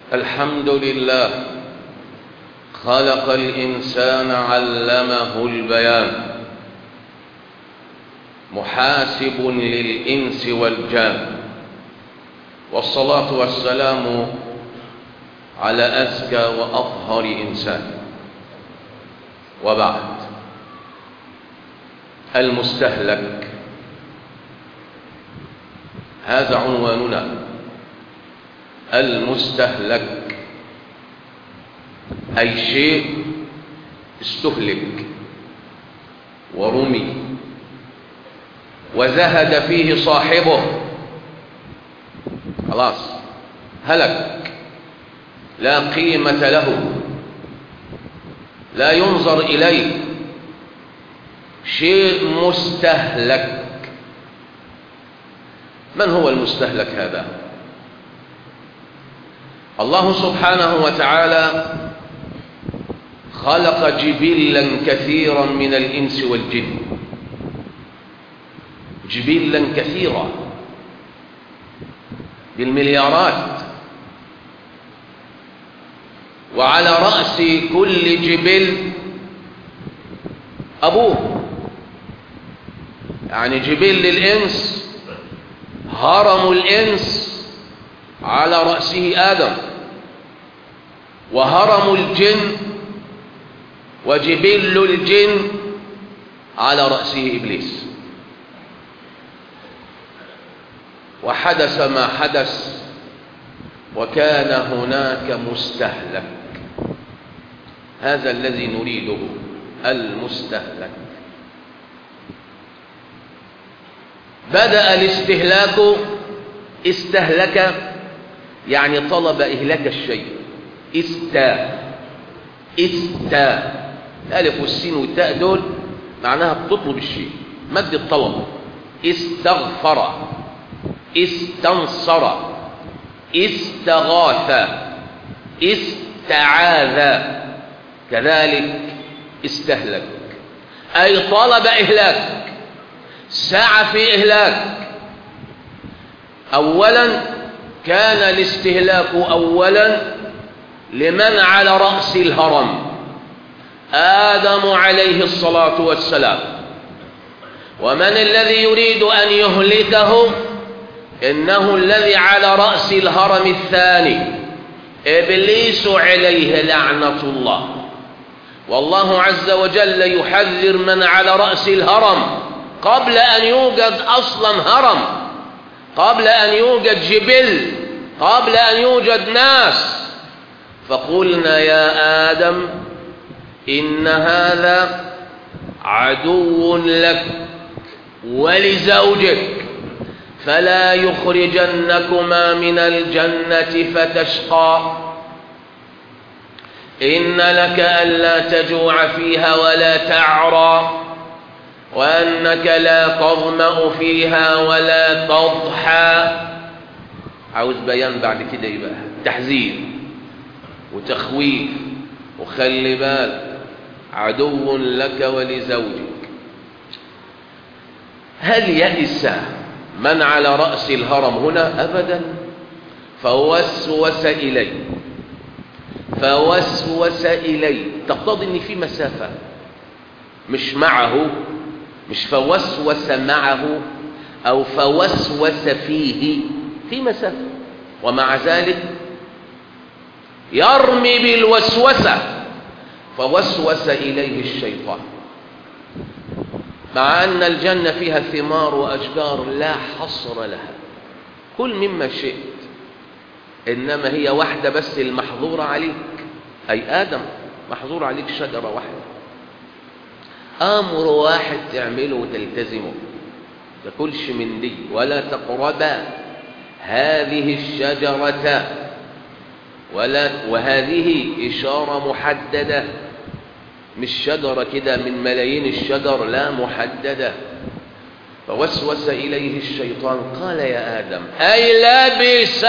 الحمد لله خلق الإنسان علمه البيان محاسب للإنس والجان والصلاة والسلام على أزكى وأطهر إنسان وبعد المستهلك هذا عنواننا المستهلك أي شيء استهلك ورمي وزهد فيه صاحبه خلاص هلك لا قيمة له لا ينظر إليه شيء مستهلك من هو المستهلك هذا الله سبحانه وتعالى خلق جبلا كثيرا من الإنس والجن جبلا كثيرا بالمليارات وعلى رأس كل جبل أبوه يعني جبل للإنس هرم الإنس على رأسه آدم وهرم الجن وجبل الجن على رأسه إبليس وحدث ما حدث وكان هناك مستهلك هذا الذي نريده المستهلك بدأ الاستهلاك استهلك يعني طلب إهلاك الشيء استا استا الألف والسين والتاء دول معناها بتطلب الشيء مد الطلب استغفر استنصر استغاث استعاذ كذلك استهلك أي طلب إهلاك سعى في إهلاك أولا كان الاستهلاك أولا لمن على رأس الهرم آدم عليه الصلاة والسلام ومن الذي يريد أن يهلكه إنه الذي على رأس الهرم الثاني إبليس عليه لعنة الله والله عز وجل يحذر من على رأس الهرم قبل أن يوجد أصلا هرم قبل أن يوجد جبل قبل أن يوجد ناس فقلنا يا آدم إن هذا عدو لك ولزوجك فلا يخرجنكما من الجنة فتشقى إن لك ألا تجوع فيها ولا تعرى وأنك لا تظمأ فيها ولا تضحى عاوز بيان بعد كده يبقى تحذير وتخويف وخلي بال عدو لك ولزوجك هل يئس من على رأس الهرم هنا أبدا فوسوس إليه فوسوس إليه تقتضي أن في مسافة مش معه مش فوسوس معه أو فوسوس فيه في مسافة ومع ذلك يرمي بالوسوسة فوسوس إليه الشيطان مع أن الجنة فيها ثمار وأشجار لا حصر لها كل مما شئت إنما هي واحدة بس المحظورة عليك أي آدم محظور عليك شجرة واحدة أمر واحد تعمله وتلتزمه تاكلش من دي ولا تقربا هذه الشجرة ولا وهذه إشارة محددة مش شجرة كده من ملايين الشجر لا محددة فوسوس إليه الشيطان قال يا آدم أي لبس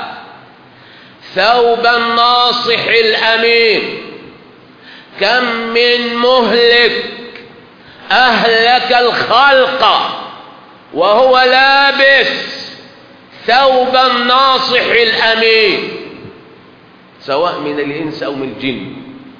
ثوب الناصح الأمين كم من مهلك أهلك الخلق وهو لابس ثوب الناصح الأمين سواء من الإنس أو من الجن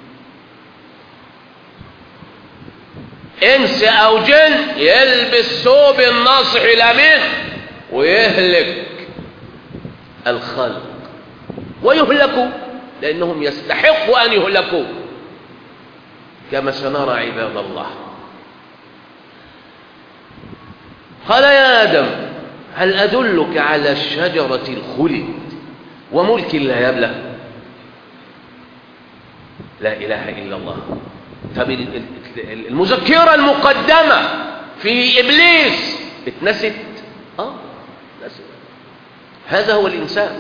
إنس أو جن يلبس ثوب الناصح الأمين ويهلك الخلق ويهلكوا لأنهم يستحقوا أن يهلكوا كما سنرى عباد الله قال يا آدم هل أدلك على شجرة الخلد وملك لا يبلى لا إله إلا الله طب المذكرة المقدمة في إبليس اتنست آه نست هذا هو الإنسان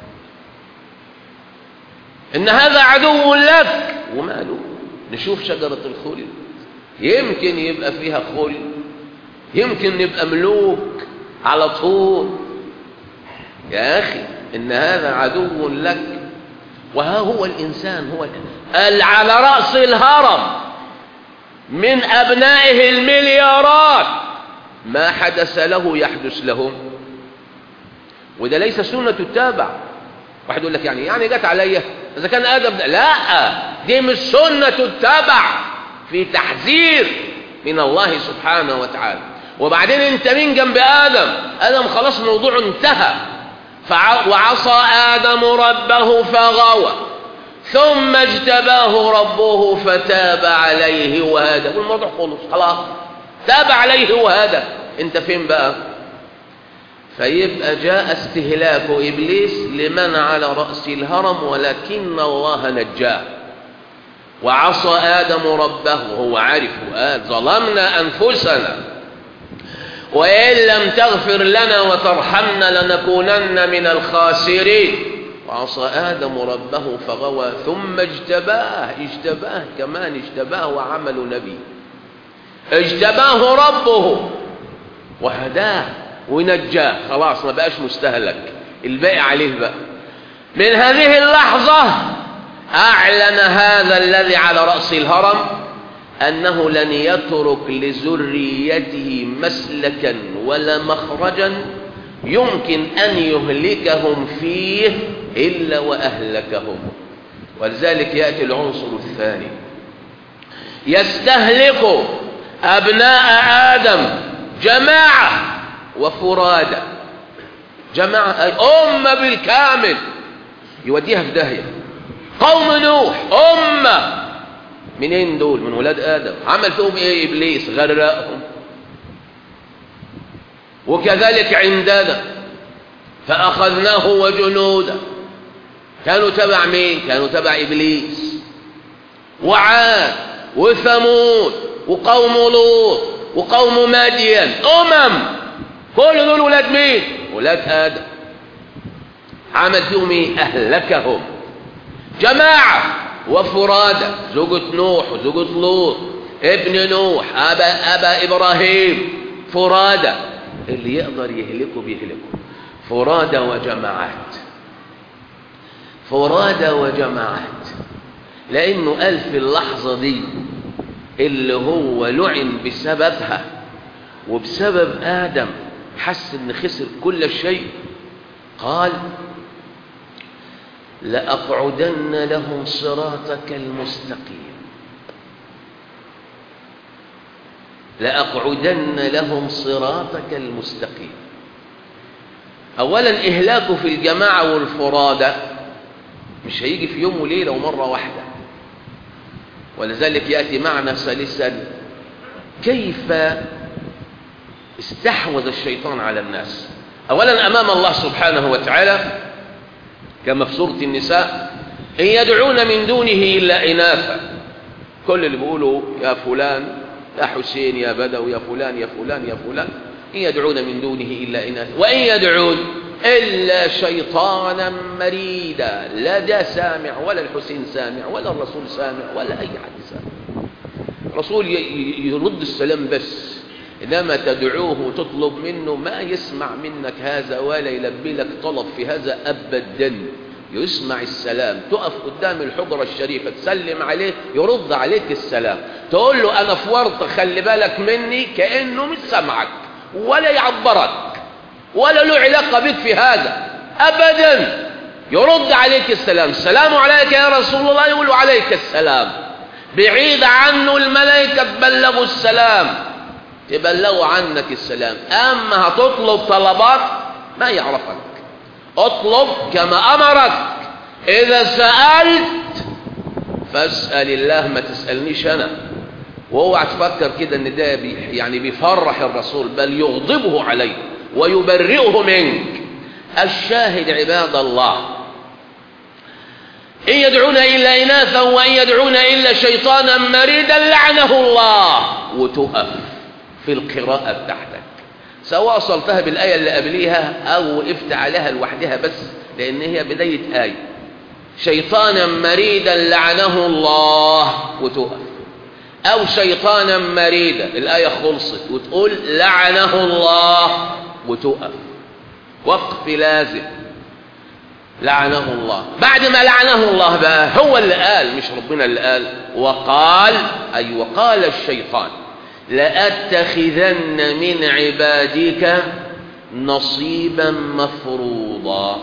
إن هذا عدو لك وماله نشوف شجرة الخلد يمكن يبقى فيها خلد يمكن نبقى ملوك على طول يا أخي إن هذا عدو لك وها هو الإنسان هو ال على رأس الهرم من أبنائه المليارات ما حدث له يحدث لهم وده ليس سنة تتابع واحد يقول لك يعني يعني جت عليا إذا كان آدم لا دي مش سنة تتابع في تحذير من الله سبحانه وتعالى وبعدين انت مين جنب آدم آدم خلاص الموضوع انتهى وعصى آدم ربه فغوى ثم اجتباه ربه فتاب عليه وهدى والموضوع خلص خلاص تاب عليه وهدى انت فين بقى فيبقى جاء استهلاك إبليس لمن على رأس الهرم ولكن الله نجاه وعصى آدم ربه وهو عارف وقال ظلمنا أنفسنا وإن لم تغفر لنا وترحمنا لنكونن من الخاسرين وعصى آدم ربه فغوى ثم اجتباه اجتباه كمان اجتباه وعمل نبي اجتباه ربه وهداه ونجاه خلاص ما بقاش مستهلك الباقي عليه بقى من هذه اللحظة أعلن هذا الذي على رأس الهرم أنه لن يترك لذريته مسلكا ولا مخرجا يمكن أن يهلكهم فيه إلا وأهلكهم ولذلك يأتي العنصر الثاني يستهلك أبناء آدم جماعة وفرادى جماعة أي أمة بالكامل يوديها في داهية قوم نوح أمة منين دول من ولاد آدم عمل فيهم إيه إبليس غرقهم وكذلك عندنا فأخذناه وجنوده كانوا تبع مين كانوا تبع إبليس وعاد وثمود وقوم لوط وقوم مادين أمم كل دول ولاد مين ولاد آدم عمل فيهم ايه أهلكهم جماعة وفرادى زوجة نوح وزوجة لوط ابن نوح أبا, أبا إبراهيم فرادى اللي يقدر يهلكه بيهلكه فرادى وجماعات فرادى وجماعات لأنه قال في اللحظة دي اللي هو لعن بسببها وبسبب آدم حس ان خسر كل شيء قال لأقعدن لهم صراطك المستقيم لأقعدن لهم صراطك المستقيم أولا إهلاكه في الجماعة والفرادة مش هيجي في يوم وليلة ومرة واحدة ولذلك يأتي معنا ثالثا كيف استحوذ الشيطان على الناس أولا أمام الله سبحانه وتعالى كما في سورة النساء إن يدعون من دونه إلا إناثا كل اللي بيقولوا يا فلان يا حسين يا بدو يا فلان يا فلان يا فلان إن يدعون من دونه إلا إناثا وإن يدعون إلا شيطانا مريدا لا ده سامع ولا الحسين سامع ولا الرسول سامع ولا أي حد سامع رسول يرد السلام بس إنما تدعوه وتطلب منه ما يسمع منك هذا ولا يلبي لك طلب في هذا أبدا يسمع السلام تقف قدام الحجرة الشريفة تسلم عليه يرد عليك السلام تقول له أنا في ورطة خلي بالك مني كأنه مش سمعك ولا يعبرك ولا له علاقة بك في هذا أبدا يرد عليك السلام السلام عليك يا رسول الله يقول عليك السلام بعيد عنه الملائكة تبلغوا السلام تبلغوا عنك السلام أما هتطلب طلبات ما يعرفك اطلب كما أمرك إذا سألت فاسأل الله ما تسألنيش أنا واوعى تفكر كده ان ده بي يعني بيفرح الرسول بل يغضبه عليه ويبرئه منك الشاهد عباد الله إن يدعون إلا إناثا وإن يدعون إلا شيطانا مريدا لعنه الله وتقف في القراءة بتاعتك سواء وصلتها بالآية اللي قبليها أو وقفت عليها لوحدها بس لأن هي بداية آية شيطانا مريدا لعنه الله وتقف أو شيطانا مريدا الآية خلصت وتقول لعنه الله وتقف وقف لازم لعنه الله بعد ما لعنه الله بقى هو اللي قال مش ربنا اللي قال وقال أي وقال الشيطان لأتخذن من عبادك نصيبا مفروضا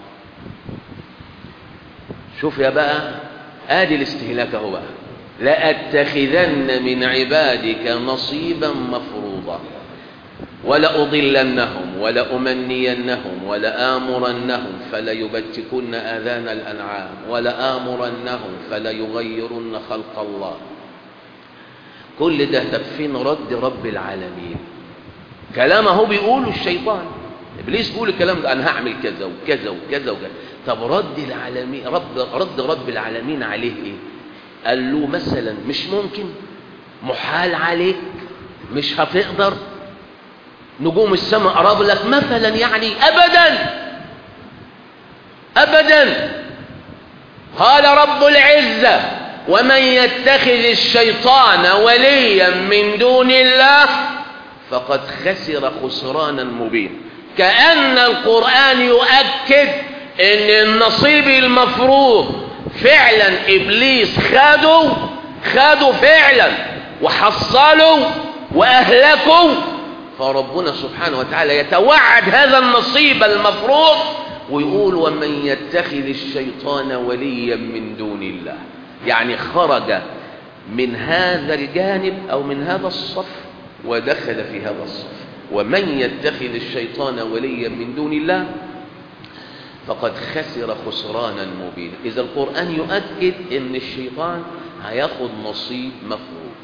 شوف يا بقى ادي الاستهلاك اهو بقى لأتخذن من عبادك نصيبا مفروضا ولأضلنهم ولأمنينهم ولآمرنهم فليبتكن آذان الأنعام ولآمرنهم فليغيرن خلق الله كل ده تبفين رد رب العالمين كلام اهو بيقوله الشيطان ابليس بيقول الكلام ده انا هعمل كذا وكذا وكذا وكذا طب رد العالمين رب رد رب العالمين عليه ايه قال له مثلا مش ممكن محال عليك مش هتقدر نجوم السماء قرب لك مثلا يعني ابدا ابدا قال رب العزه ومن يتخذ الشيطان وليا من دون الله فقد خسر خسرانا مبينا كأن القرآن يؤكد ان النصيب المفروض فعلا ابليس خدوا خدوا فعلا وحصلوا واهلكوا فربنا سبحانه وتعالى يتوعد هذا النصيب المفروض ويقول ومن يتخذ الشيطان وليا من دون الله يعني خرج من هذا الجانب او من هذا الصف ودخل في هذا الصف ومن يتخذ الشيطان وليا من دون الله فقد خسر خسرانا مبينا اذا القران يؤكد ان الشيطان هياخد نصيب مفروض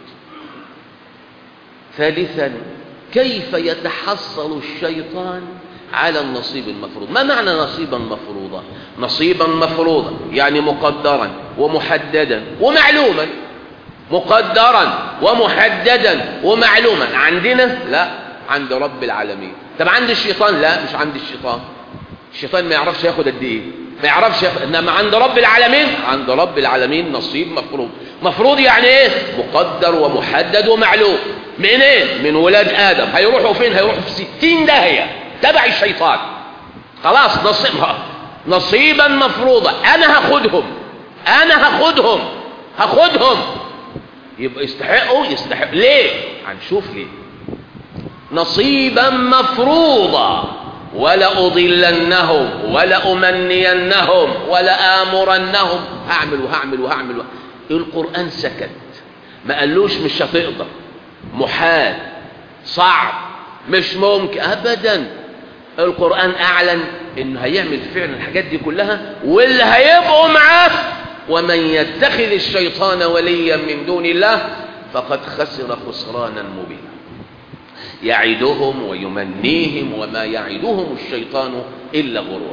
ثالثا كيف يتحصل الشيطان على النصيب المفروض ما معنى نصيبا مفروضا نصيبا مفروضا يعني مقدرا ومحددا ومعلوما مقدرا ومحددا ومعلوما عندنا لا عند رب العالمين طب عند الشيطان لا مش عند الشيطان الشيطان ما يعرفش ياخد قد ايه ما يعرفش ياخد انما عند رب العالمين عند رب العالمين نصيب مفروض مفروض يعني ايه مقدر ومحدد ومعلوم من ايه من ولاد ادم هيروحوا فين هيروحوا في ستين داهيه تبع الشيطان خلاص نصيبها نصيبا مفروضا انا هاخدهم انا هاخدهم هاخدهم يبقى يستحقوا يستحق ليه هنشوف ليه نصيبا مفروضا ولأضلنهم ولأمنينهم ولآمرنهم هعمل وهعمل وهعمل وهعمل. القرآن سكت ما قالوش مش هتقدر محال صعب مش ممكن أبدا القرآن أعلن إنه هيعمل فعلا الحاجات دي كلها واللي هيبقوا معاه ومن يتخذ الشيطان وليا من دون الله فقد خسر خسرانا مبينا يعدهم ويمنيهم وما يعدهم الشيطان إلا غرور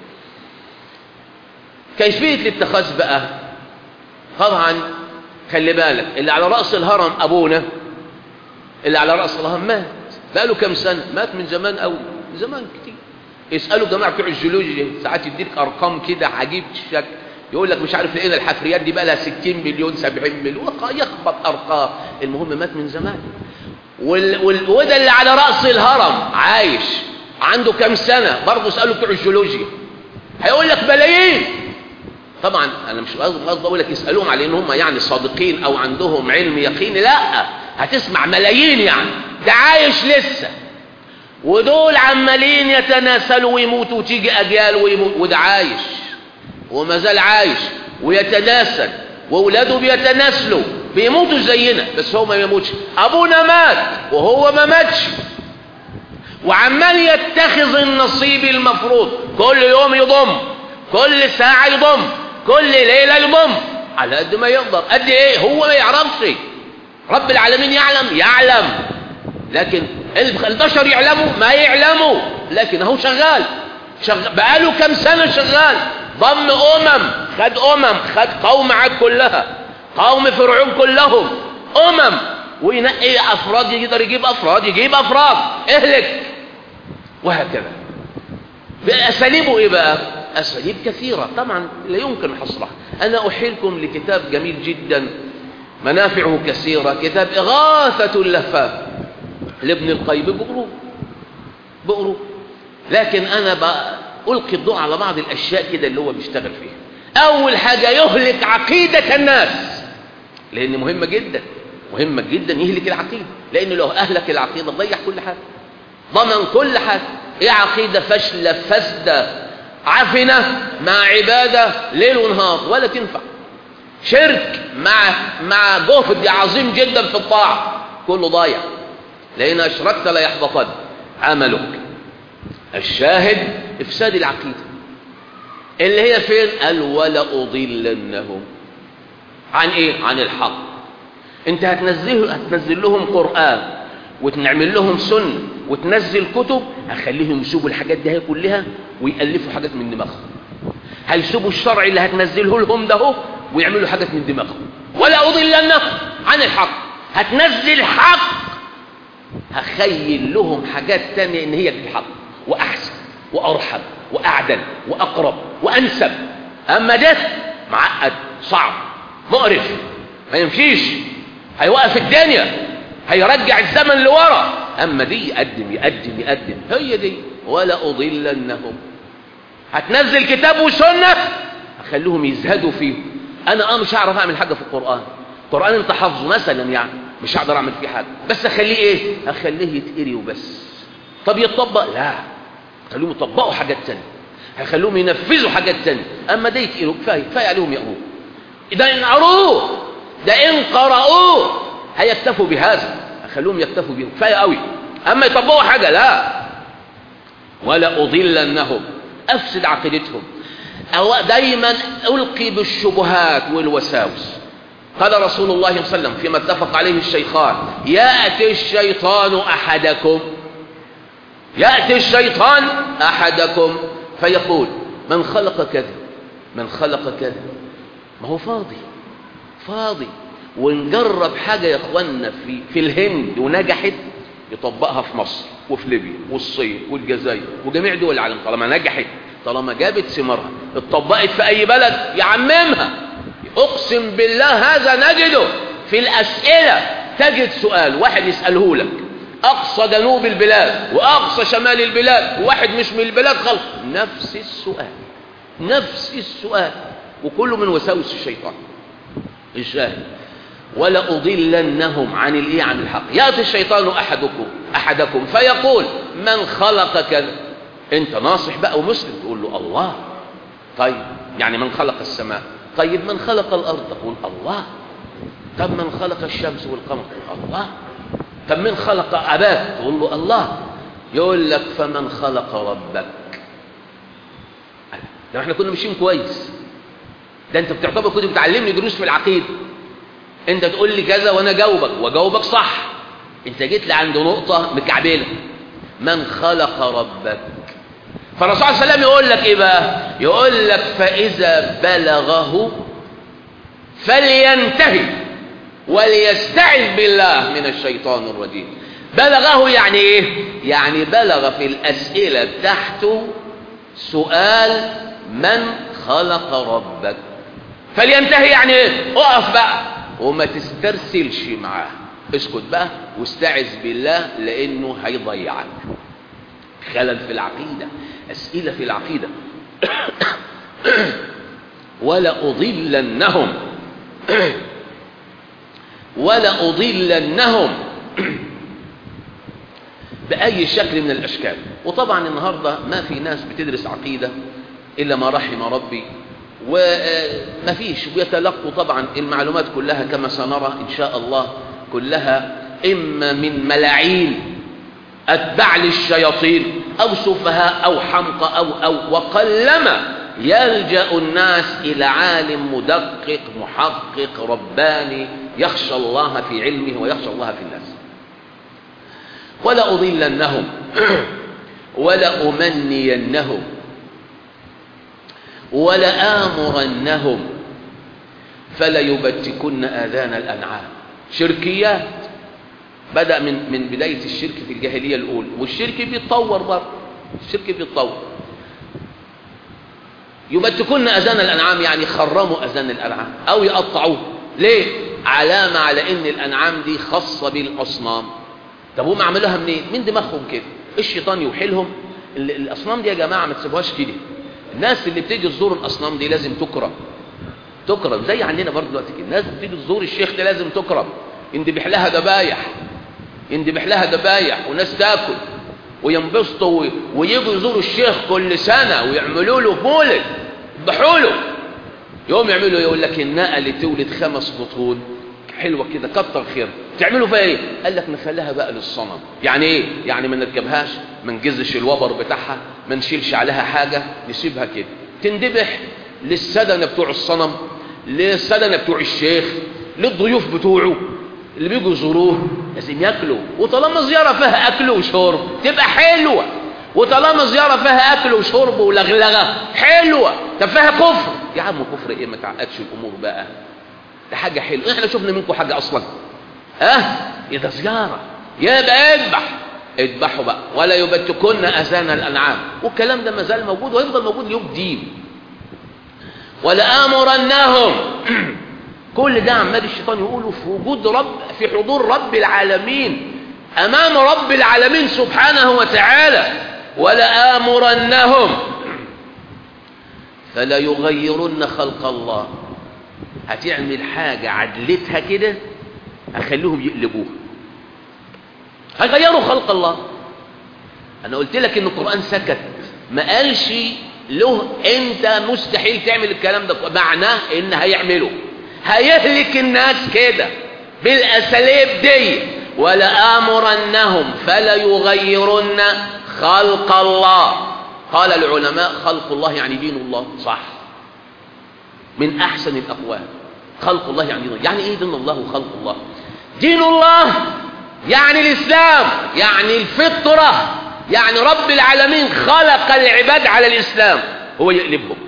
كيفية الاتخاذ بقى طبعا خلي بالك اللي على رأس الهرم أبونا اللي على رأس الهرم مات بقاله كم سنة مات من زمان أوي من زمان كتير اسألوا جماعة بتوع الجيولوجيا ساعات يديك أرقام كده عجيب الشكل يقول لك مش عارف لقينا الحفريات دي بقى لها 60 مليون 70 مليون يخبط أرقام المهم مات من زمان وال... وال... وده اللي على رأس الهرم عايش عنده كم سنة برضه اسألوا بتوع الجيولوجيا هيقول لك ملايين طبعا انا مش قصدي اقول لك اسالوهم على ان هم يعني صادقين او عندهم علم يقيني لا هتسمع ملايين يعني ده عايش لسه ودول عمالين يتناسلوا ويموتوا وتيجي اجيال ويموت وده عايش وما زال عايش ويتناسل واولاده بيتناسلوا بيموتوا زينا بس هو ما يموتش ابونا مات وهو ما ماتش وعمال يتخذ النصيب المفروض كل يوم يضم كل ساعة يضم كل ليلة يضم على قد ما يقدر قد ايه هو ما يعرفش رب العالمين يعلم يعلم لكن البشر يعلموا ما يعلموا لكن هو شغال شغال بقاله كم سنة شغال ضم أمم خد أمم خد قوم عاد كلها قوم فرعون كلهم أمم وينقي أفراد يقدر يجيب أفراد يجيب أفراد اهلك وهكذا بأساليبه إيه بقى أساليب كثيرة طبعا لا يمكن حصرها أنا أحيلكم لكتاب جميل جدا منافعه كثيرة كتاب إغاثة اللفاف لابن القيم بقروه بقروه لكن أنا بألقي الضوء على بعض الأشياء كده اللي هو بيشتغل فيها أول حاجة يهلك عقيدة الناس لأن مهمة جدا مهمة جدا يهلك العقيدة لأنه لو أهلك العقيدة ضيع كل حاجة ضمن كل حاجة إيه عقيدة فاشلة فاسدة عفنة مع عبادة ليل ونهار ولا تنفع شرك مع مع جهد عظيم جدا في الطاعة كله ضايع لأن أشركت لا يحبطن عملك الشاهد إفساد العقيدة اللي هي فين قال ولا أضلنهم عن إيه عن الحق أنت هتنزل هتنزل لهم قرآن وتنعمل لهم سنة وتنزل كتب هخليهم يسيبوا الحاجات دي كلها ويألفوا حاجات من دماغهم هيسيبوا الشرع اللي هتنزله لهم ده ويعملوا حاجات من دماغهم ولا أضلنهم عن الحق هتنزل حق هخيل لهم حاجات تانية ان هي الحق واحسن وارحم واعدل واقرب وانسب اما ده معقد صعب مقرف ما يمشيش هيوقف الدنيا هيرجع الزمن لورا اما دي يقدم يقدم يقدم هي دي ولا اضلنهم هتنزل كتاب وسنه اخليهم يزهدوا فيه انا اه مش هعرف اعمل حاجه في القران القران انت حافظه مثلا يعني مش هقدر اعمل فيه حاجه بس اخليه ايه اخليه يتقري وبس طب يتطبق لا خليهم يطبقوا حاجات تانية هخليهم ينفذوا حاجات تانية اما ده يتقروا كفايه كفايه عليهم يقروه ده ان قروه ده ان قرأوه هيكتفوا بهذا اخليهم يكتفوا به كفايه قوي اما يطبقوا حاجه لا ولا اضلنهم افسد عقيدتهم أو دايما القي بالشبهات والوساوس قال رسول الله صلى الله عليه وسلم فيما اتفق عليه الشيخان يأتي الشيطان أحدكم يأتي الشيطان أحدكم فيقول من خلق كذا من خلق كذا ما هو فاضي فاضي ونجرب حاجة يا اخوانا في, في الهند ونجحت يطبقها في مصر وفي ليبيا والصين والجزائر وجميع دول العالم طالما نجحت طالما جابت ثمارها اتطبقت في اي بلد يعممها اقسم بالله هذا نجده في الاسئله تجد سؤال واحد يساله لك اقصى جنوب البلاد واقصى شمال البلاد وواحد مش من البلاد خالص نفس السؤال نفس السؤال وكله من وساوس الشيطان الشاهد ولا أضلنهم عن الايه عن الحق يأتي الشيطان أحدكم أحدكم فيقول من خلق كذا أنت ناصح بقى ومسلم تقول له الله طيب يعني من خلق السماء طيب من خلق الأرض تقول الله طب من خلق الشمس والقمر الله طب من خلق أباك تقول له الله يقول لك فمن خلق ربك ده احنا كنا ماشيين كويس ده انت بتعتبر كنت بتعلمني دروس في العقيده انت تقول لي كذا وانا جاوبك واجاوبك صح انت جيت لي عند نقطه مكعبله من خلق ربك فالرسول صلى الله عليه وسلم يقول لك ايه بقى يقول لك فاذا بلغه فلينتهي وليستعذ بالله من الشيطان الرجيم بلغه يعني ايه يعني بلغ في الاسئله بتاعته سؤال من خلق ربك فلينتهي يعني ايه اقف بقى وما تسترسلش معاه اسكت بقى واستعذ بالله لانه هيضيعك خلل في العقيدة اسئلة في العقيدة ولا اضلنهم ولا اضلنهم باي شكل من الاشكال وطبعا النهارده ما في ناس بتدرس عقيده الا ما رحم ربي ومفيش بيتلقوا طبعا المعلومات كلها كما سنرى إن شاء الله كلها إما من ملاعين أتباع للشياطين أو سفهاء أو حمقى أو أو وقلما يلجأ الناس إلى عالم مدقق محقق رباني يخشى الله في علمه ويخشى الله في الناس ولا أضلنهم ولا أمنينهم ولا آمرنهم فلا يبتكن آذان الأنعام شركيات بدأ من من بداية الشرك في الجاهلية الأولى والشرك بيتطور برضه الشرك بيتطور يبتكن أذان الأنعام يعني يخرموا أذان الأنعام أو يقطعوه ليه؟ علامة على إن الأنعام دي خاصة بالأصنام طب هم عملوها منين؟ من دماغهم كده الشيطان يوحلهم الأصنام دي يا جماعة ما تسيبوهاش كده الناس اللي بتيجي تزور الأصنام دي لازم تكرم تكرم زي عندنا برضه دلوقتي كده الناس بتيجي تزور الشيخ دي لازم تكرم يندبح لها ذبايح يندبح لها ذبايح وناس تاكل وينبسطوا ويجوا يزوروا الشيخ كل سنة ويعملوا له مولد يذبحوا له يوم يعملوا يقول لك الناقة اللي تولد خمس بطون حلوة كده كتر خير تعملوا فيها ايه قال لك نخليها بقى للصنم يعني ايه يعني ما نركبهاش ما نجزش الوبر بتاعها ما نشيلش عليها حاجة نسيبها كده تندبح للسدنة بتوع الصنم للسدنة بتوع الشيخ للضيوف بتوعه اللي بيجوا يزوروه لازم ياكلوا وطالما زيارة فيها أكل وشرب تبقى حلوة وطالما زيارة فيها أكل وشرب ولغلغة حلوة طب فيها كفر يا عم كفر إيه ما تعقدش الأمور بقى ده حاجة حلوة إحنا شفنا منكم حاجة أصلا أه إيه ده زيارة يبقى اذبح اذبحوا بقى ولا يبتكن أذان الأنعام والكلام ده ما زال موجود ويفضل موجود يوم دين ولآمرنهم كل ده عمال الشيطان يقوله في وجود رب في حضور رب العالمين أمام رب العالمين سبحانه وتعالى ولآمرنهم فلا يغيرن خلق الله هتعمل حاجة عدلتها كده هخليهم يقلبوها هيغيروا خلق الله أنا قلت لك إن القرآن سكت ما قالش له أنت مستحيل تعمل الكلام ده معناه إن هيعمله هيهلك الناس كده بالأساليب دي ولآمرنهم فلا يغيرن خلق الله قال العلماء خلق الله يعني دين الله صح من أحسن الأقوال خلق الله يعني دين الله يعني إيه دين الله وخلق الله دين الله يعني الإسلام يعني الفطرة يعني رب العالمين خلق العباد على الإسلام هو يقلبهم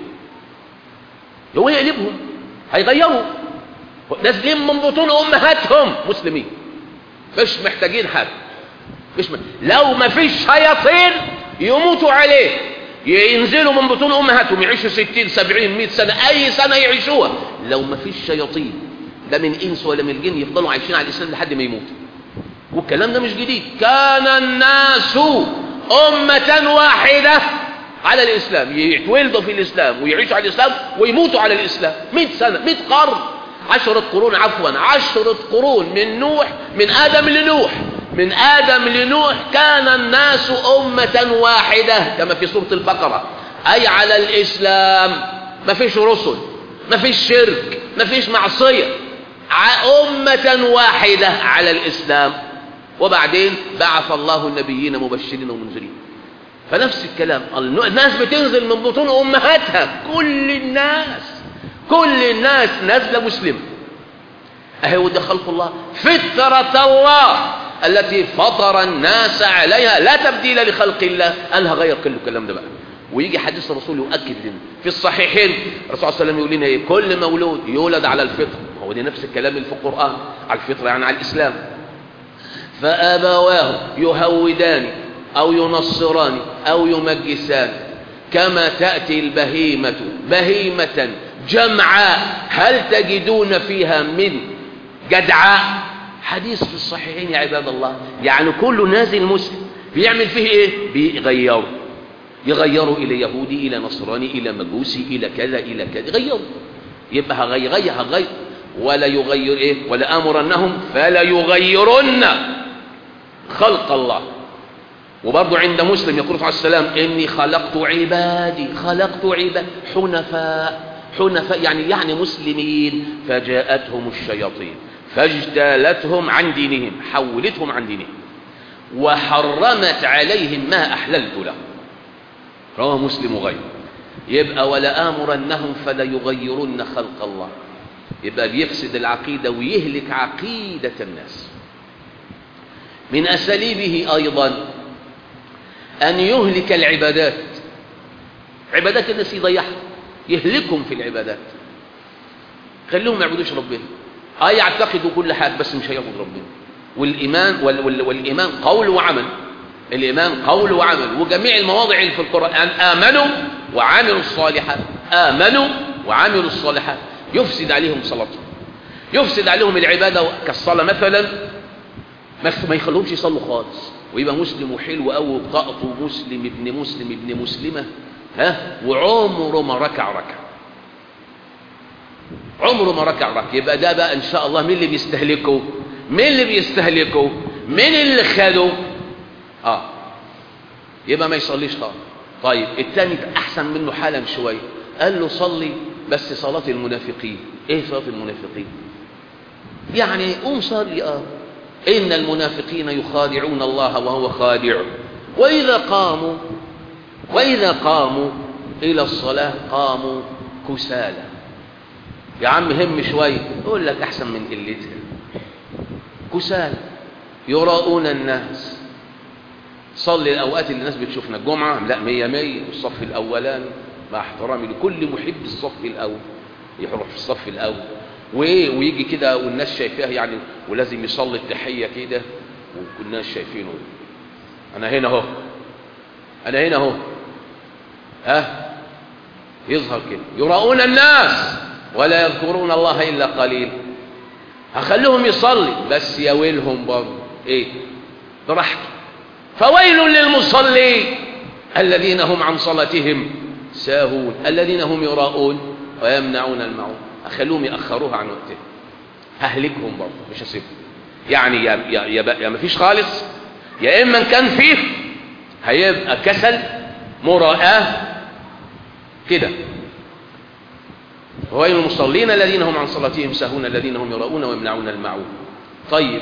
هو يقلبهم هيغيروا نازلين من بطون امهاتهم مسلمين مش محتاجين حد مش م... لو ما فيش شياطين يموتوا عليه ينزلوا من بطون امهاتهم يعيشوا ستين سبعين مئة سنة اي سنة يعيشوها لو ما فيش شياطين لا من انس ولا من الجن يفضلوا عايشين على الاسلام لحد ما يموتوا والكلام ده مش جديد كان الناس امة واحدة على الاسلام يتولدوا في الاسلام ويعيشوا على الاسلام ويموتوا على الاسلام مئة سنة مئة قرن عشرة قرون عفوا عشرة قرون من نوح من آدم لنوح من آدم لنوح كان الناس أمة واحدة كما في سورة البقرة أي على الإسلام ما فيش رسل ما فيش شرك ما فيش معصية أمة واحدة على الإسلام وبعدين بعث الله النبيين مبشرين ومنذرين فنفس الكلام الناس بتنزل من بطون أمهاتها كل الناس كل الناس نازلة مسلمة أهو ده خلق الله فطرة الله التي فطر الناس عليها لا تبديل لخلق الله أنا هغير كل الكلام ده بقى ويجي حديث الرسول يؤكد لنا في الصحيحين الرسول صلى الله عليه وسلم يقول لنا ايه كل مولود يولد على الفطر هو ده نفس الكلام اللي في القرآن على الفطر يعني على الإسلام فأبواه يهودان أو ينصران أو يمجسان كما تأتي البهيمة بهيمة جمعاء هل تجدون فيها من جدعاء حديث في الصحيحين يا عباد الله يعني كله نازل مسلم بيعمل فيه ايه بيغيروا يغيروا الى يهودي الى نصراني الى مجوسي الى كذا الى كذا يغيروا يبقى هغير غير هغير ولا يغير ايه ولا امرنهم فلا يغيرن خلق الله وبرضه عند مسلم يقول عليه السلام اني خلقت عبادي خلقت عبادي حنفاء حنفاء يعني يعني مسلمين فجاءتهم الشياطين فاجتالتهم عن دينهم حولتهم عن دينهم وحرمت عليهم ما أحللت لهم رواه مسلم وغيره يبقى ولا آمرنهم فلا يغيرن خلق الله يبقى بيفسد العقيدة ويهلك عقيدة الناس من أساليبه أيضا أن يهلك العبادات عبادات الناس يضيعها يهلكهم في العبادات خليهم ما يعبدوش ربنا اه يعتقدوا كل حاجة بس مش هيعبد ربنا والإيمان وال وال والإيمان قول وعمل الإيمان قول وعمل وجميع المواضع اللي في القرآن آمنوا وعملوا الصالحات آمنوا وعملوا الصالحات يفسد عليهم صلاتهم يفسد عليهم العبادة كالصلاة مثلا ما يخلوهمش يصلوا خالص ويبقى مسلم وحلو قوي وقاطه مسلم ابن مسلم ابن مسلمة ها وعمره ما ركع ركع عمره ما ركع ركع يبقى ده بقى ان شاء الله مين اللي بيستهلكه مين اللي بيستهلكه مين اللي خده اه يبقى ما يصليش خالص طيب الثاني احسن منه حالا شويه قال له صلي بس صلاه المنافقين ايه صلاه المنافقين يعني قوم صلي اه ان المنافقين يخادعون الله وهو خادع واذا قاموا واذا قاموا الى الصلاه قاموا كسالى يا عم هم شويه يقول لك احسن من قلتها كسالى يراؤون الناس صلي الأوقات اللي الناس بتشوفنا الجمعة لا مية مية والصف الأولاني مع احترامي لكل محب الصف الأول يروح في الصف الأول وإيه ويجي كده والناس شايفاه يعني ولازم يصلي التحية كده والناس شايفينه أنا هنا أهو أنا هنا أهو ها يظهر كده يراؤون الناس ولا يذكرون الله إلا قليل هخليهم يصلي بس يا ويلهم برضه ايه براحته فويل للمصلين الذين هم عن صلاتهم ساهون الذين هم يراءون ويمنعون المعون اخلوهم ياخروها عن وقتها ههلكهم برضه مش هسيبهم يعني يا يا يا, يا ما فيش خالص يا اما كان فيه هيبقى كسل مراءه كده وويل المصلين الذين هم عن صلاتهم ساهون الذين هم يراؤون ويمنعون المعون طيب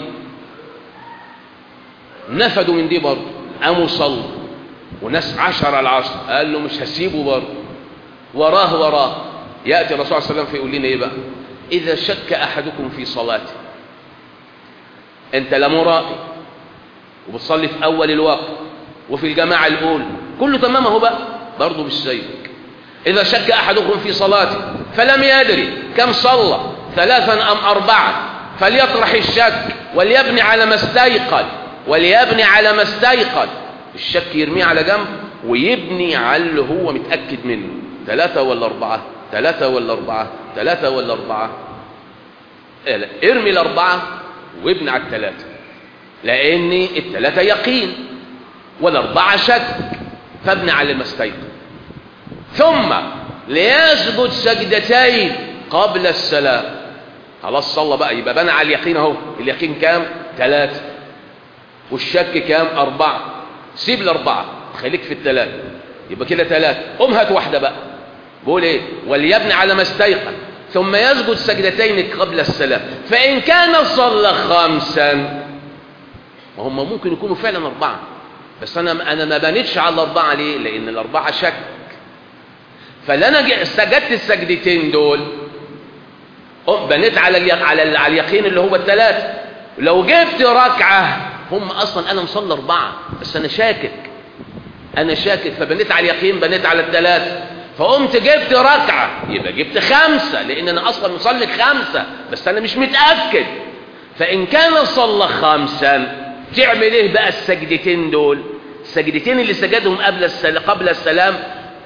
نفدوا من دي برضه قاموا صلوا وناس عشر العشر قال له مش هسيبه برضه وراه وراه ياتي الرسول صلى الله عليه وسلم فيقول لنا ايه بقى اذا شك احدكم في صلاته انت لا مرائي وبتصلي في اول الوقت وفي الجماعه الاولى كله تمام اهو بقى برضه مش سيبك إذا شك أحدكم في صلاته فلم يدري كم صلى ثلاثا أم أربعة فليطرح الشك وليبني على ما استيقن وليبني على ما استيقن الشك يرميه على جنب ويبني على اللي هو متأكد منه ثلاثة ولا أربعة ثلاثة ولا أربعة ثلاثة ولا أربعة ارمي الأربعة وابني على الثلاثة لأن الثلاثة يقين والأربعة شك فابني على ما استيقن ثم ليسجد سجدتين قبل السلام خلاص صلى بقى يبقى بنى على اليقين اهو اليقين كام ثلاثة والشك كام أربعة سيب الأربعة خليك في الثلاثة يبقى كده ثلاثة قوم هات واحدة بقى بقول ايه وليبني على ما استيقن ثم يسجد سجدتين قبل السلام فإن كان صلى خمسا وهم ممكن يكونوا فعلا أربعة بس أنا أنا ما بنيتش على الأربعة ليه؟ لأن الأربعة شك فاللي انا سجدت السجدتين دول بنيت على اليق... على على اليقين اللي هو الثلاثه لو جبت ركعه هم اصلا انا مصلي اربعه بس انا شاكك انا شاكك فبنيت على اليقين بنيت على الثلاثه فقمت جبت ركعه يبقى جبت خمسه لان انا اصلا مصلي خمسه بس انا مش متاكد فان كان صلى خمسا تعمل ايه بقى السجدتين دول السجدتين اللي سجدهم قبل السلام قبل السلام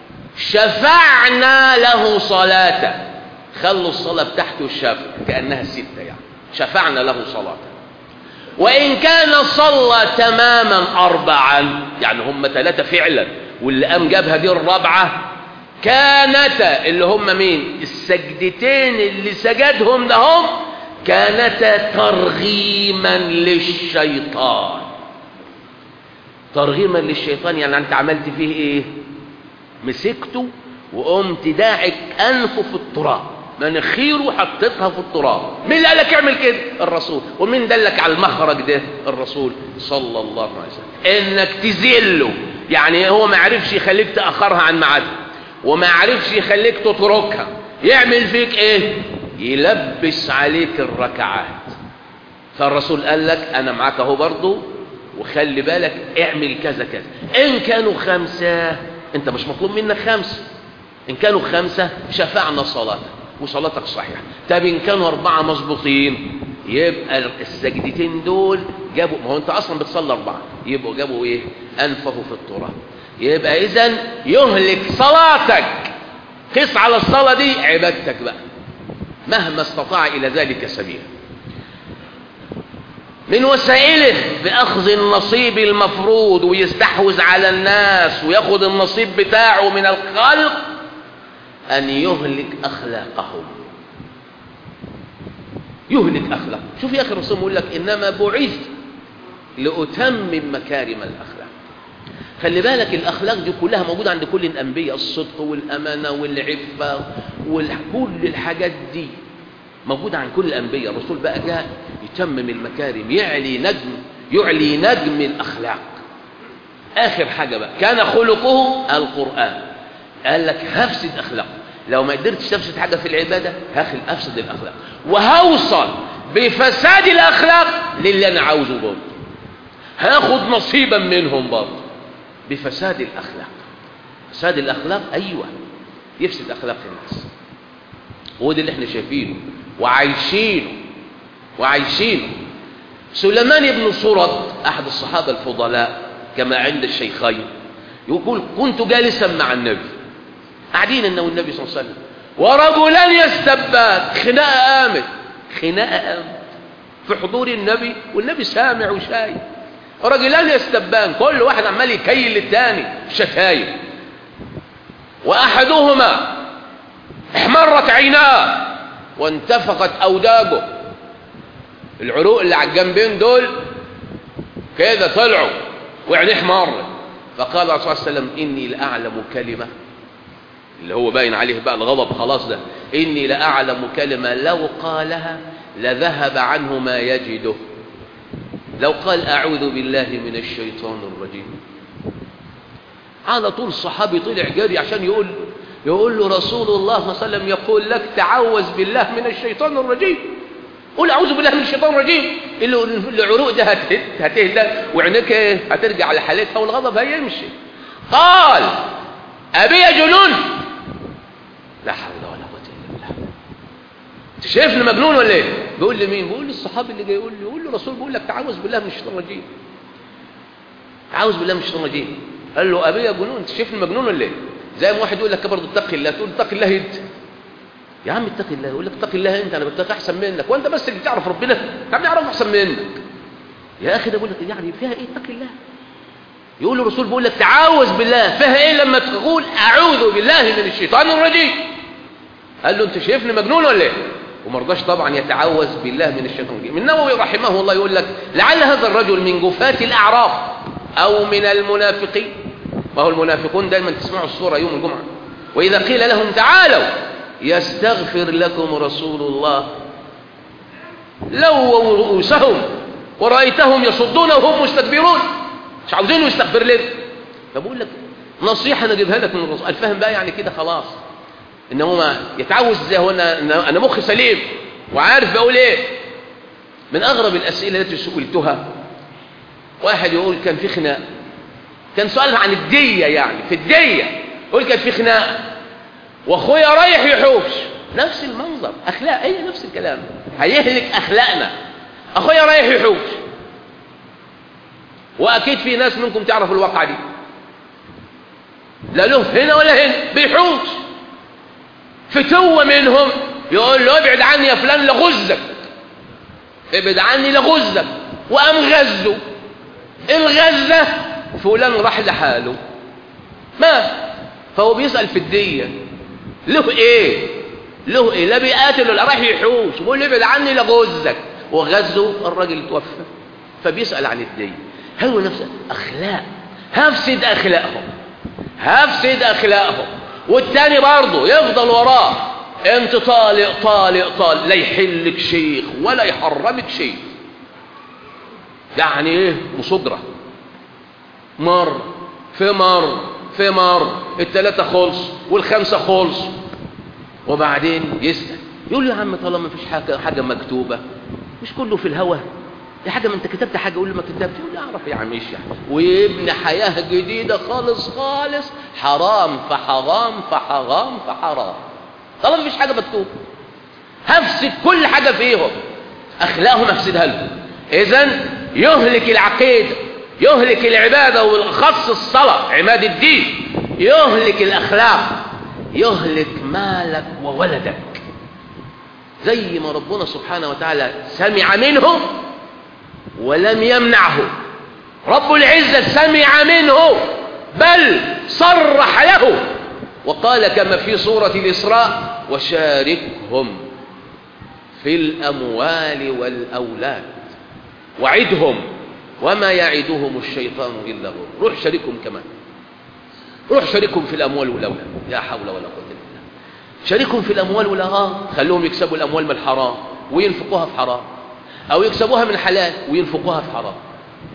شفعنا له صلاة خلوا الصلاة بتاعته الشفع كأنها ستة يعني شفعنا له صلاة وإن كان صلى تماما أربعا يعني هم ثلاثة فعلا واللي قام جابها دي الرابعة كانتا اللي هم مين السجدتين اللي سجدهم لهم كانتا ترغيما للشيطان ترغيما للشيطان يعني انت عملت فيه ايه مسكته وقمت داعك أنفه في التراب مناخيره حطيتها في التراب مين اللي قال لك اعمل كده الرسول ومين دلك على المخرج ده الرسول صلى الله عليه وسلم انك تذله يعني هو ما عرفش يخليك تاخرها عن ميعادها وما عرفش يخليك تتركها يعمل فيك ايه يلبس عليك الركعات فالرسول قال لك انا معاك اهو برضه وخلي بالك اعمل كذا كذا ان كانوا خمسه انت مش مطلوب منك خمسه ان كانوا خمسه شفعنا صلاتك وصلاتك صحيحه طب ان كانوا اربعه مظبوطين يبقى السجدتين دول جابوا ما هو انت اصلا بتصلي اربعه يبقوا جابوا ايه انفه في التراب يبقى اذا يهلك صلاتك قس على الصلاه دي عبادتك بقى مهما استطاع الى ذلك سبيلا من وسائله بأخذ النصيب المفروض ويستحوذ على الناس وياخذ النصيب بتاعه من الخلق أن يهلك أخلاقهم يهلك أخلاق شوف يا أخي الرسول يقول لك إنما بعثت لأتمم مكارم الأخلاق خلي بالك الأخلاق دي كلها موجودة عند كل الأنبياء الصدق والأمانة والعفة وكل الحاجات دي موجودة عن كل الأنبياء الرسول بقى جاء يتمم المكارم يعلي نجم يعلي نجم الأخلاق آخر حاجة بقى كان خلقه القرآن قال لك هفسد أخلاق لو ما قدرتش تفسد حاجة في العبادة هاخل أفسد الأخلاق وهوصل بفساد الأخلاق للي أنا عاوزه برضه هاخد نصيبا منهم برضه بفساد الأخلاق فساد الأخلاق أيوة يفسد أخلاق الناس هو ده اللي احنا شايفينه وعايشينه وعايشينه سليمان بن صرد أحد الصحابة الفضلاء كما عند الشيخين يقول كنت جالسا مع النبي قاعدين انه والنبي صلى الله عليه وسلم ورجلان يستبان خناقه قامت خناقه قامت في حضور النبي والنبي سامع وشايف رجلان يستبان كل واحد عمال يكيل للتاني شتايم واحدهما احمرت عيناه وانتفخت اوداجه العروق اللي على الجنبين دول كده طلعوا وعينيه احمرت فقال الرسول صلى الله عليه وسلم اني لاعلم كلمه اللي هو باين عليه بقى الغضب خلاص ده إني لأعلم كلمة لو قالها لذهب عنه ما يجده لو قال أعوذ بالله من الشيطان الرجيم على طول صحابي طلع جري عشان يقول يقول له رسول الله صلى الله عليه وسلم يقول لك تعوذ بالله من الشيطان الرجيم قول أعوذ بالله من الشيطان الرجيم العروق ده هتهدى وعينيك هترجع لحالتها والغضب هيمشي قال أبي جنون لا حول ولا قوة إلا بالله انت شايفني مجنون ولا ايه بيقول لي مين بيقول لي الصحابي اللي جاي يقول لي يقول له الرسول بيقول لك تعوذ بالله من الشيطان الرجيم تعوذ بالله من الشيطان الرجيم قال له ابي يا جنون انت شايفني مجنون ولا ايه زي ما واحد يقول لك برضه اتقي الله تقول اتقي الله انت يا عم اتقي الله يقول لك اتقي الله انت انا بتقي احسن منك وانت بس اللي بتعرف ربنا احنا بنعرف احسن منك يا اخي ده بيقول لك يعني فيها ايه اتقي الله يقول الرسول بيقول لك تعوذ بالله فيها ايه لما تقول اعوذ بالله من الشيطان الرجيم قال له انت شايفني مجنون ولا ايه وما رضاش طبعا يتعوذ بالله من الشيطان الرجيم النووي رحمه الله يقول لك لعل هذا الرجل من جفاة الاعراب او من المنافقين ما هو المنافقون دايما تسمعوا الصورة يوم الجمعة واذا قيل لهم تعالوا يستغفر لكم رسول الله لووا رؤوسهم ورأيتهم يصدون وهم مستكبرون مش عاوزينه يستغفر لنا فبقول لك نصيحة انا اجيبها لك من الرسول الفهم بقى يعني كده خلاص ان هو ما يتعوذ ازاي هو انا انا مخي سليم وعارف بقول ايه من اغرب الاسئله التي سئلتها واحد يقول كان في خناق كان سؤال عن الديه يعني في الديه يقول كان في خناق واخويا رايح يحوش نفس المنظر اخلاق هي نفس الكلام هيهلك اخلاقنا اخويا رايح يحوش واكيد في ناس منكم تعرف الواقعه دي لا له هنا ولا هنا بيحوش فتوة منهم يقول له ابعد عني يا فلان لغزك ابعد عني لغزك وقام غزه الغزة فلان راح لحاله مات فهو بيسأل في الدية له ايه له ايه لا بيقاتل ولا رايح يحوش بيقول له ابعد عني لغزك وغزه الراجل توفى فبيسأل عن الدية هل هو نفسه اخلاق هفسد اخلاقهم هفسد اخلاقهم والتاني برضه يفضل وراه انت طالق طالق طالق لا يحلك شيخ ولا يحرمك شيء يعني ايه مصدرة مر في مر في مر التلاتة خلص والخمسة خلص وبعدين يسأل يقول له يا عم طالما مفيش حاجة حاجة مكتوبة مش كله في الهوا يا حاجة ما انت كتبت حاجة يقول له ما كتبت يقول له اعرف يا عم ايش يعني ويبني حياة جديدة خالص خالص حرام فحرام فحرام فحرام طالما مفيش حاجة مكتوبة هفسد كل حاجة فيهم اخلاقهم افسدها لهم اذا يهلك العقيدة يهلك العبادة والأخص الصلاة عماد الدين يهلك الأخلاق يهلك مالك وولدك زي ما ربنا سبحانه وتعالى سمع منه ولم يمنعه رب العزة سمع منه بل صرح له وقال كما في سورة الإسراء وشاركهم في الأموال والأولاد وعدهم وما يعدهم الشيطان إلا غرور روح شاركهم كمان روح شاركهم في الأموال والأولاد لا حول ولا قوة إلا بالله شاركهم في الأموال والأغام خلوهم يكسبوا الأموال من الحرام وينفقوها في حرام أو يكسبوها من حلال وينفقوها في حرام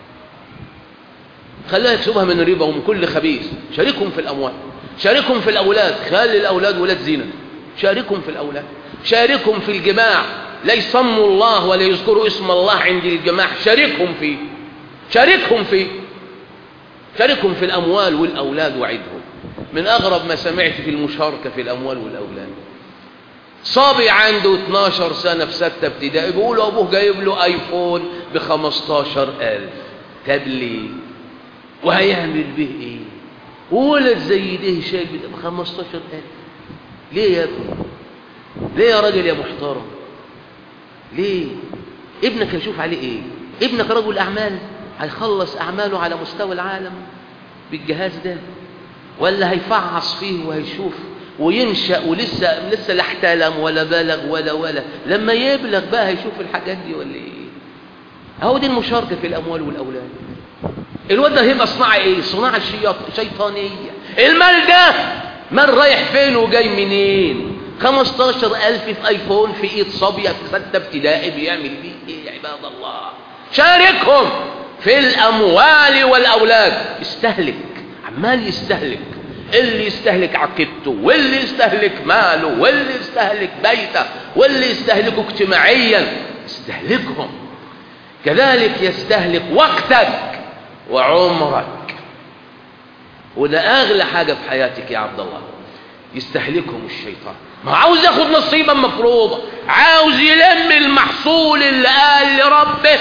خلوها يكسبوها من الربا ومن كل خبيث شاركهم في الأموال شاركهم في الأولاد خلي الأولاد ولاد زينة شاركهم في الأولاد شاركهم في الجماع لا يسموا الله ولا يذكروا اسم الله عند الجماع شاركهم فيه شاركهم فيه شاركهم في الأموال والأولاد وعدهم من أغرب ما سمعت في المشاركة في الأموال والأولاد صابي عنده 12 سنة في ستة ابتدائي بيقولوا أبوه جايب له آيفون ب 15000 طب ليه؟ وهيعمل به إيه؟ ولد زي ده شايل ب 15000 ليه يا ابني؟ ليه يا راجل يا محترم؟ ليه؟ ابنك هيشوف عليه إيه؟ ابنك رجل أعمال هيخلص أعماله على مستوى العالم بالجهاز ده ولا هيفعص فيه وهيشوف وينشأ ولسه لسه لا احتلم ولا بلغ ولا ولا لما يبلغ بقى هيشوف الحاجات دي ولا ايه اهو دي المشاركة في الأموال والأولاد الواد ده هيبقى صناعة ايه صناعة شيطانية المال ده مال رايح فين وجاي منين 15000 في ايفون في ايد صبية في ستة ابتدائي بيعمل بيه ايه يا عباد الله شاركهم في الأموال والأولاد استهلك عمال يستهلك اللي يستهلك عقيدته واللي يستهلك ماله واللي يستهلك بيته واللي يستهلكه اجتماعيا استهلكهم كذلك يستهلك وقتك وعمرك وده أغلى حاجة في حياتك يا عبد الله يستهلكهم الشيطان ما عاوز ياخد نصيبا مفروضة عاوز يلم المحصول اللي قال لربه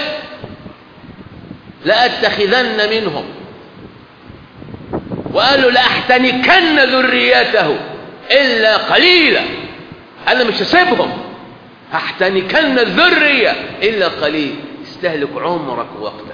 لأتخذن منهم وقال له لأحتنكن ذريته إلا قليلا أنا مش هسيبهم هحتنكن الذرية إلا قليل استهلك عمرك ووقتك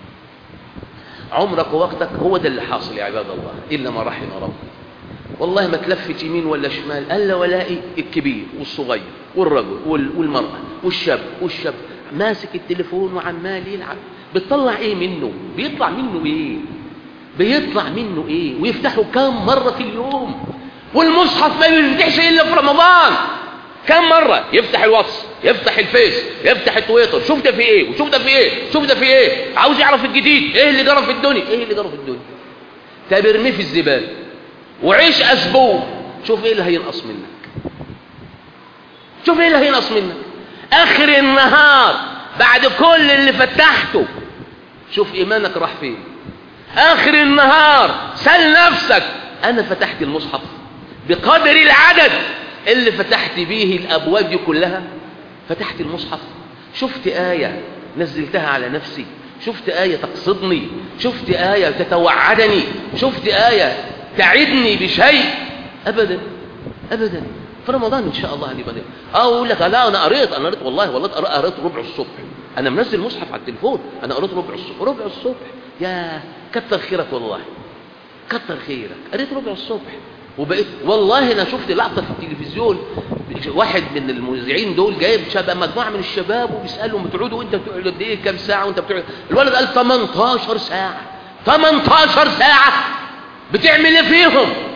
عمرك ووقتك هو ده اللي حاصل يا عباد الله إلا ما رحم ربي والله ما تلفت يمين ولا شمال ألا ولاقي الكبير والصغير والرجل والمرأة والشاب والشاب ماسك التليفون وعمال يلعب بتطلع ايه منه بيطلع منه ايه بيطلع منه ايه ويفتحه كم مرة في اليوم والمصحف ما بيفتحش الا في رمضان كم مرة يفتح الواتس يفتح الفيس يفتح التويتر شوف ده في ايه وشوف ده في ايه شوف ده في ايه عاوز يعرف الجديد ايه اللي جرى في الدنيا ايه اللي جرى في الدنيا طب ارميه في الزبالة وعيش اسبوع شوف ايه اللي هينقص منك شوف ايه اللي هينقص منك اخر النهار بعد كل اللي فتحته شوف ايمانك راح فين اخر النهار سل نفسك انا فتحت المصحف بقدر العدد اللي فتحت بيه الابواب دي كلها فتحت المصحف شفت آية نزلتها على نفسي شفت آية تقصدني شفت آية تتوعدني شفت آية تعدني بشيء أبدا أبدا في رمضان إن شاء الله هنبقى أقول لك لا أنا قريت أنا قريت والله والله قريت ربع الصبح أنا منزل مصحف على التليفون أنا قريت ربع الصبح ربع الصبح يا كتر خيرك والله كتر خيرك قريت ربع الصبح وبقيت والله انا شفت لقطه في التلفزيون واحد من المذيعين دول جايب شباب مجموعه من الشباب وبيسالهم بتقعدوا انت بتقعد قد ايه كام ساعه وانت بتقعد الولد قال 18 ساعه 18 ساعه بتعمل ايه فيهم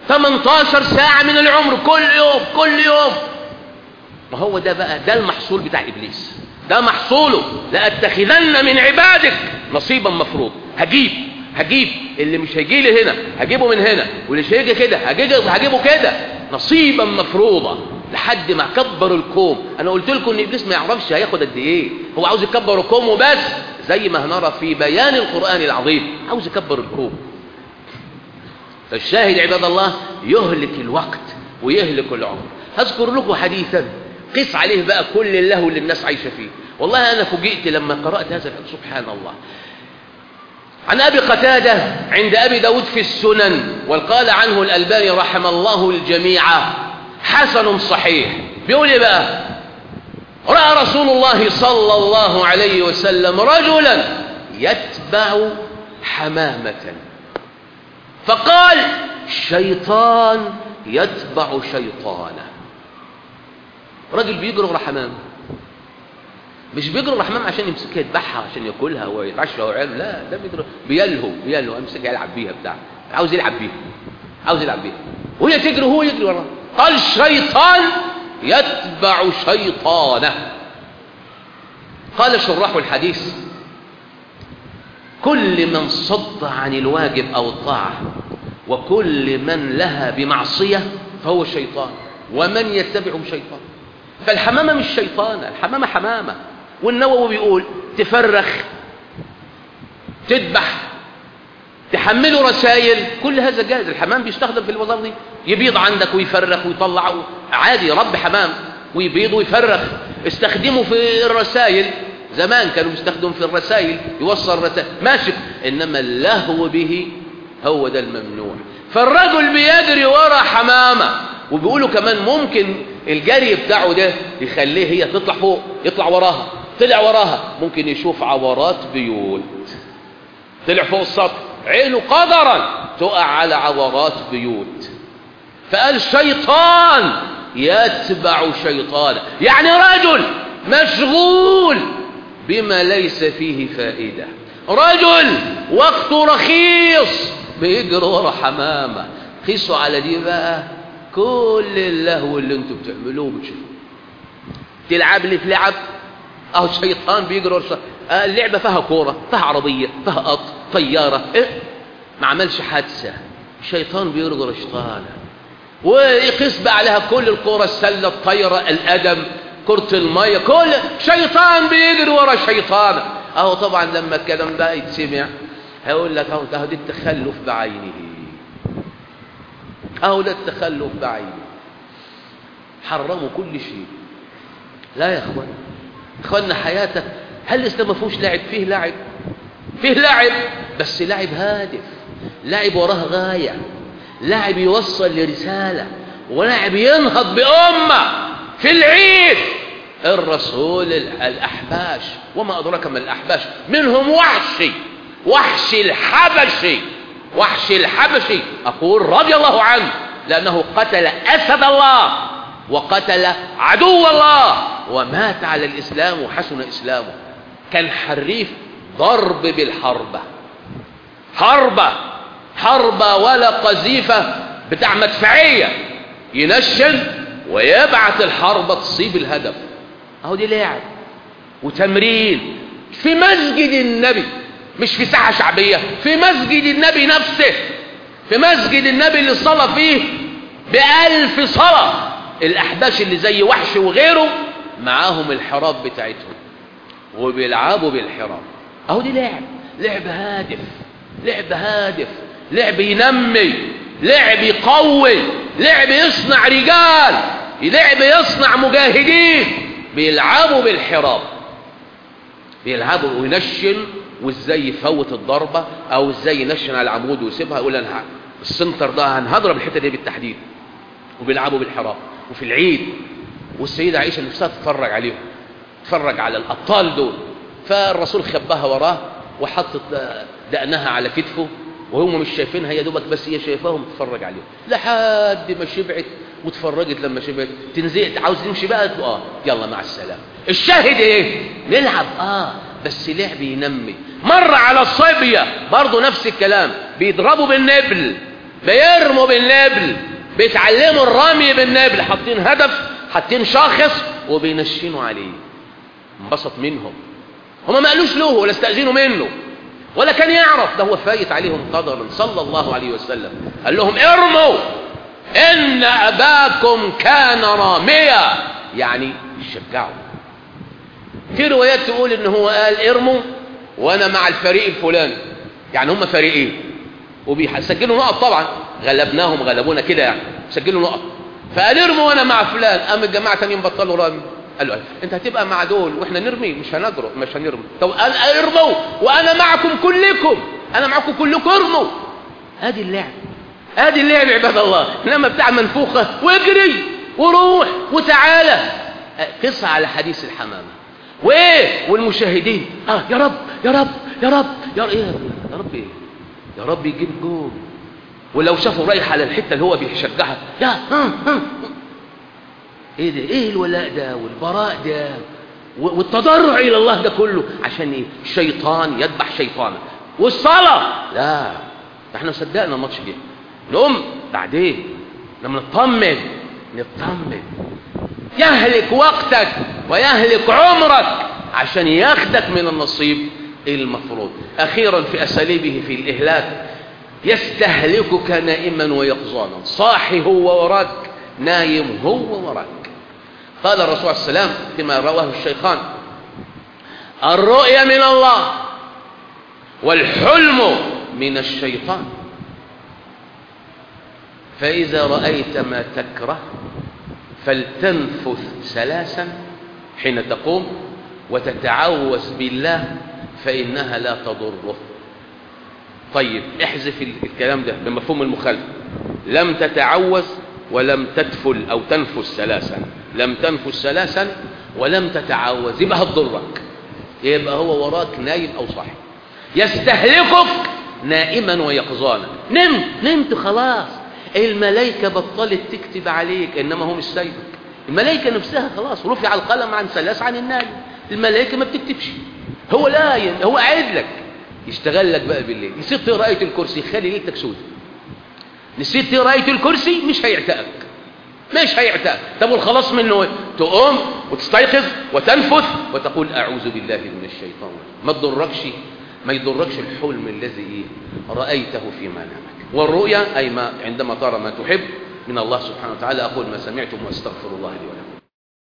18 ساعة من العمر كل يوم كل يوم ما هو ده بقى ده المحصول بتاع إبليس ده محصوله لأتخذن من عبادك نصيبا مفروض هجيب هجيب اللي مش هيجي لي هنا هجيبه من هنا واللي مش هيجي كده هجيبه, هجيبه كده نصيبا مفروضا لحد ما كبر الكوم انا قلت لكم ان ابليس ما يعرفش هياخد قد ايه هو عاوز يكبر الكوم وبس زي ما هنرى في بيان القران العظيم عاوز يكبر الكوم فالشاهد عباد الله يهلك الوقت ويهلك العمر هذكر لكم حديثا قس عليه بقى كل اللهو اللي الناس عايشه فيه والله انا فوجئت لما قرات هذا الحديث سبحان الله عن أبي قتادة عند أبي داود في السنن وقال عنه الألباني رحم الله الجميع حسن صحيح بيقول إيه بقى رأى رسول الله صلى الله عليه وسلم رجلا يتبع حمامة فقال شيطان يتبع شيطانا رجل بيجري ورا حمام مش بيجري ورا حمام عشان يمسكها يذبحها عشان ياكلها ويتعشى وعياله لا ده بيجري بيلهو بيلهو امسكها يلعب بيها بتاع عاوز يلعب بيها عاوز يلعب بيها وهي تجري وهو يجري وراها قال الشيطان يتبع شيطانه قال شراح الحديث كل من صد عن الواجب او الطاعه وكل من لها بمعصيه فهو شيطان ومن يتبعه شيطان فالحمامه مش شيطانه الحمامه حمامه والنووي بيقول تفرخ تذبح تحمله رسائل كل هذا جائز الحمام بيستخدم في الوظائف دي يبيض عندك ويفرخ ويطلع عادي رب حمام ويبيض ويفرخ استخدمه في الرسائل زمان كانوا بيستخدموا في الرسائل يوصل رسائل ماشي انما اللهو به هو ده الممنوع فالرجل بيجري ورا حمامه وبيقولوا كمان ممكن الجري بتاعه ده يخليه هي تطلع فوق يطلع وراها طلع وراها ممكن يشوف عورات بيوت طلع فوق السطح عينه قدرا تقع على عورات بيوت فقال شيطان يتبع شيطانا يعني رجل مشغول بما ليس فيه فائدة رجل وقته رخيص بيجري ورا حمامة قيسوا على دي بقى كل اللهو اللي انتوا بتعملوه بتشوفوه تلعب لي في لعب اهو الشيطان بيجري ورا آه اللعبه فيها كوره فيها عربيه فيها قط طياره إيه؟ ما عملش حادثه الشيطان بيجري ورا شيطانه ويقيس بقى عليها كل الكوره السله الطايره القدم كره الميه كل شيطان بيجري ورا شيطانه اهو طبعا لما الكلام ده يتسمع هيقول لك اهو ده التخلف بعينه اهو ده التخلف بعينه حرموا كل شيء لا يا اخوان اخواننا حياتك هل الاسلام ما فيهوش لعب فيه لعب فيه لعب بس لعب هادف لعب وراه غايه لعب يوصل لرساله ولعب ينهض بامه في العيد الرسول الاحباش وما ادراك ما الاحباش منهم وحشي وحشي الحبشي وحشي الحبشي أقول رضي الله عنه لأنه قتل أسد الله وقتل عدو الله ومات على الإسلام وحسن إسلامه كان حريف ضرب بالحربة حربة حربة ولا قذيفة بتاع مدفعية ينشن ويبعت الحربة تصيب الهدف اهو دي لعب وتمرين في مسجد النبي مش في ساحة شعبية في مسجد النبي نفسه في مسجد النبي اللي صلى فيه بألف صلاة الأحباش اللي زي وحش وغيره معاهم الحراب بتاعتهم وبيلعبوا بالحراب اهو دي لعب لعب هادف لعب هادف لعب ينمي لعب يقوي لعب يصنع رجال لعب يصنع مجاهدين بيلعبوا بالحراب بيلعبوا وينشن وازاي يفوت الضربة او ازاي ينشن على العمود ويسيبها يقول انا السنتر ده انا هضرب الحتة دي بالتحديد وبيلعبوا بالحراب وفي العيد والسيدة عائشة نفسها تتفرج عليهم تتفرج على الابطال دول فالرسول خباها وراه وحطت دقنها على كتفه وهم مش شايفينها يا دوبك بس هي شايفاهم تتفرج عليهم لحد ما شبعت وتفرجت لما شبعت تنزل عاوز تمشي بقى اه يلا مع السلامه الشاهد ايه نلعب اه بس لعب ينمي مر على الصبية برضه نفس الكلام بيضربوا بالنبل بيرموا بالنبل بيتعلموا الرمي بالنبل حاطين هدف حاطين شاخص وبينشنوا عليه انبسط منهم هما ما قالوش له ولا استأذنوا منه ولا كان يعرف ده هو فايت عليهم قدرا صلى الله عليه وسلم قال لهم ارموا ان اباكم كان راميا يعني يشجعوا في روايات تقول ان هو قال ارموا وانا مع الفريق الفلاني يعني هم فريقين وبيسجلوا نقط طبعا غلبناهم غلبونا كده يعني سجلوا نقط فقال ارموا وانا مع فلان قام الجماعه تانيين بطلوا رمي قال له انت هتبقى مع دول واحنا نرمي مش هنجرؤ مش هنرمي طب قال ارموا وانا معكم كلكم انا معكم كلكم ارموا ادي اللعب ادي اللعب عباد الله انما بتاع منفوخه واجري وروح وتعالى قصه على حديث الحمامه وايه والمشاهدين اه يا رب يا رب يا رب يا رب ايه يا رب ايه يا رب يجيب جول ولو شافوا رايح على الحته اللي هو بيشجعها يا ها ها ايه ده ايه الولاء ده والبراء ده والتضرع الى الله ده كله عشان ايه الشيطان يذبح شيطانا والصلاه لا احنا صدقنا الماتش جه نقوم بعدين لما نطمن نطمن يهلك وقتك ويهلك عمرك عشان ياخدك من النصيب المفروض اخيرا في اساليبه في الاهلاك يستهلكك نائما ويقظانا صاحي هو وراك نايم هو وراك قال الرسول عليه السلام فيما رواه الشيخان الرؤيا من الله والحلم من الشيطان فإذا رأيت ما تكره فلتنفث ثلاثا حين تقوم وتتعوذ بالله فإنها لا تضره طيب احذف الكلام ده بمفهوم المخالفة لم تتعوذ ولم تدفل أو تنفس ثلاثا لم تنفس ثلاثا ولم تتعوذ يبقى هتضرك يبقى هو وراك نايم أو صاحي يستهلكك نائما ويقظانا نمت نمت خلاص الملائكة بطلت تكتب عليك إنما هو مش سايبك الملائكة نفسها خلاص رفع القلم عن ثلاث عن النايم الملائكة ما بتكتبش هو لا هو قاعد لك يشتغل لك بقى بالليل نسيت تقرا آية الكرسي خلي ليلتك سودة نسيت تقرا آية الكرسي مش هيعتقك مش هيعتقك طب والخلاص منه تقوم وتستيقظ وتنفث وتقول أعوذ بالله من الشيطان ما تضركش ما يضركش الحلم الذي إيه رأيته في منامك والرؤيا أي ما عندما ترى ما تحب من الله سبحانه وتعالى أقول ما سمعتم وأستغفر الله لي ولكم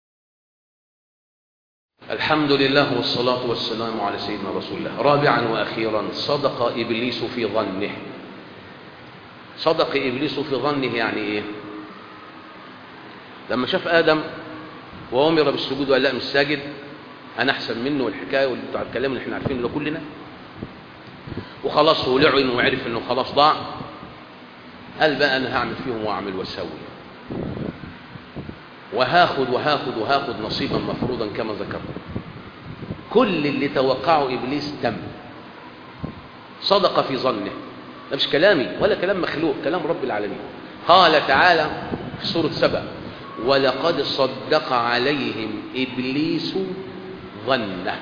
الحمد لله والصلاة والسلام على سيدنا رسول الله رابعا وأخيرا صدق إبليس في ظنه صدق إبليس في ظنه يعني إيه لما شاف آدم وأمر بالسجود وقال لا مش ساجد أنا أحسن منه والحكاية والبتاع الكلام اللي احنا عارفينه ده كلنا وخلاص هو لعن وعرف انه خلاص ضاع قال بقى انا هعمل فيهم واعمل واسوي وهاخد وهاخد وهاخد نصيبا مفروضا كما ذكرت كل اللي توقعه ابليس تم صدق في ظنه ده مش كلامي ولا كلام مخلوق كلام رب العالمين قال تعالى في سوره سبأ ولقد صدق عليهم ابليس ظنه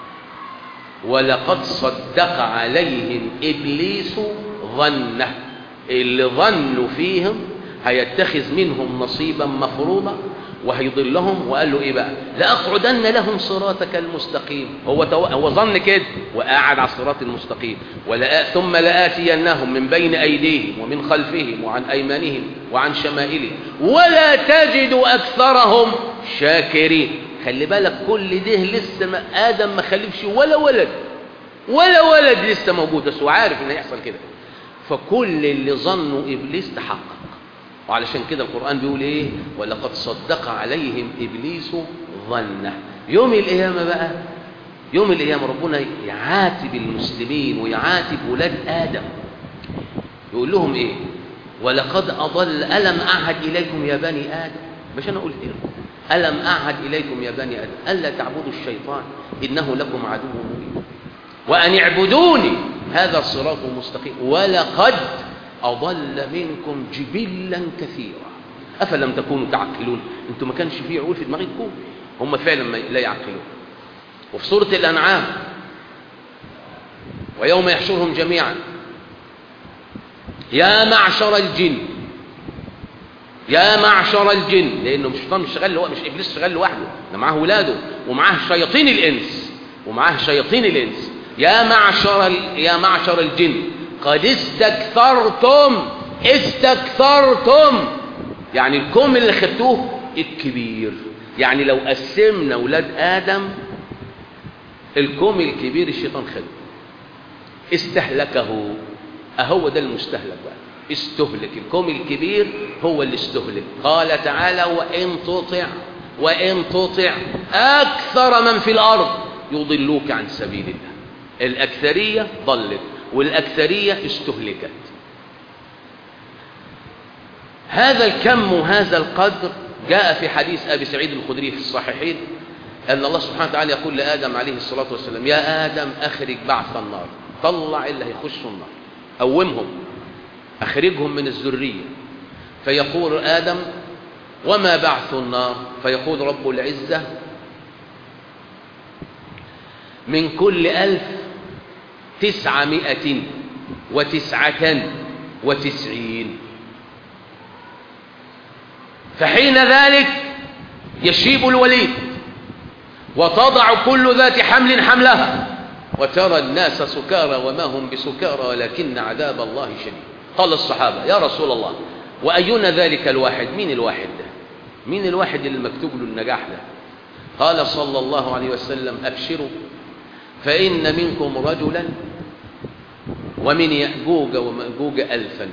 ولقد صدق عليهم إبليس ظنه اللي ظنوا فيهم هيتخذ منهم نصيبا مفروضا وهيضلهم وقال له ايه بقى لاقعدن لهم صراطك المستقيم هو تو... هو ظن كده وقعد على الصراط المستقيم ولا ثم لآتينهم من بين ايديهم ومن خلفهم وعن ايمانهم وعن شمائلهم ولا تجد اكثرهم شاكرين خلي بالك كل ده لسه ما ادم ما خلفش ولا ولد ولا ولد لسه موجود بس هو عارف ان هيحصل كده فكل اللي ظنوا ابليس تحقق وعلشان كده القران بيقول ايه ولقد صدق عليهم ابليس ظنه يوم القيامه بقى يوم القيامه ربنا يعاتب المسلمين ويعاتب ولاد ادم يقول لهم ايه ولقد اضل الم اعهد اليكم يا بني ادم مش انا قلت لكم ألم أعهد إليكم يا بني آدم ألا تعبدوا الشيطان إنه لكم عدو مبين وأن اعبدوني هذا صراط مستقيم ولقد أضل منكم جبلا كثيرا أفلم تكونوا تعقلون أنتم ما كانش فيه عقول في دماغكم هم فعلا لا يعقلون وفي سورة الأنعام ويوم يحشرهم جميعا يا معشر الجن يا معشر الجن لانه مش شيطان مش شغال هو مش ابليس شغال لوحده ده معاه ولاده ومعاه شياطين الانس ومعاه شياطين الانس يا معشر ال... يا معشر الجن قد استكثرتم استكثرتم يعني الكم اللي خدتوه الكبير يعني لو قسمنا ولاد ادم الكم الكبير الشيطان خده استهلكه اهو ده المستهلك بقى استهلك الكوم الكبير هو اللي استهلك قال تعالى وإن تطع وإن تطع أكثر من في الأرض يضلوك عن سبيل الله الأكثرية ضلت والأكثرية استهلكت هذا الكم وهذا القدر جاء في حديث أبي سعيد الخدري في الصحيحين أن الله سبحانه وتعالى يقول لآدم عليه الصلاة والسلام يا آدم أخرج بعث النار طلع اللي هيخشوا النار قومهم أخرجهم من الذرية فيقول آدم وما بعث النار فيقول رب العزة من كل ألف تسعمائة وتسعة وتسعين فحين ذلك يشيب الوليد وتضع كل ذات حمل حملها وترى الناس سكارى وما هم بسكارى ولكن عذاب الله شديد قال الصحابة يا رسول الله وأينا ذلك الواحد مين الواحد ده مين الواحد اللي مكتوب له النجاح ده قال صلى الله عليه وسلم أبشروا فإن منكم رجلا ومن يأجوج ومأجوج ألفا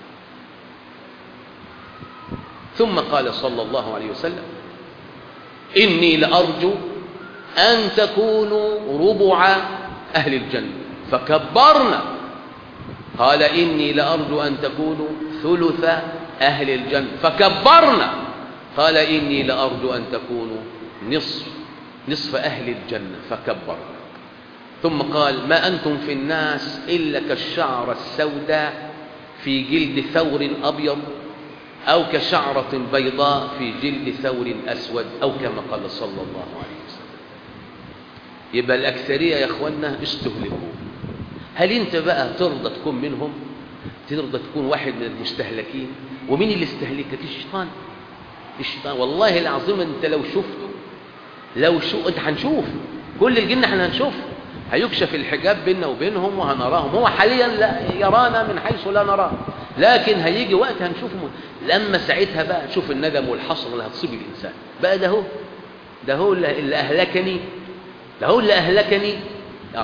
ثم قال صلى الله عليه وسلم إني لأرجو أن تكونوا ربع أهل الجنة فكبرنا قال إني لأرجو أن تكونوا ثلث أهل الجنة فكبرنا قال إني لأرجو أن تكونوا نصف نصف أهل الجنة فكبرنا ثم قال ما أنتم في الناس إلا كالشعرة السوداء في جلد ثور أبيض أو كشعرة بيضاء في جلد ثور أسود أو كما قال صلى الله عليه وسلم يبقى الأكثرية يا أخوانا استهلكوا هل أنت بقى ترضى تكون منهم ترضى تكون واحد من المستهلكين ومين اللي استهلكك الشيطان الشيطان والله العظيم أنت لو شفته لو شو أنت هنشوف كل الجن احنا هنشوف هيكشف الحجاب بيننا وبينهم وهنراهم هو حاليا لا يرانا من حيث لا نراه لكن هيجي وقت هنشوفهم لما ساعتها بقى تشوف الندم والحسره اللي هتصيب الانسان بقى ده هو ده هو اللي اهلكني ده هو اللي اهلكني آه.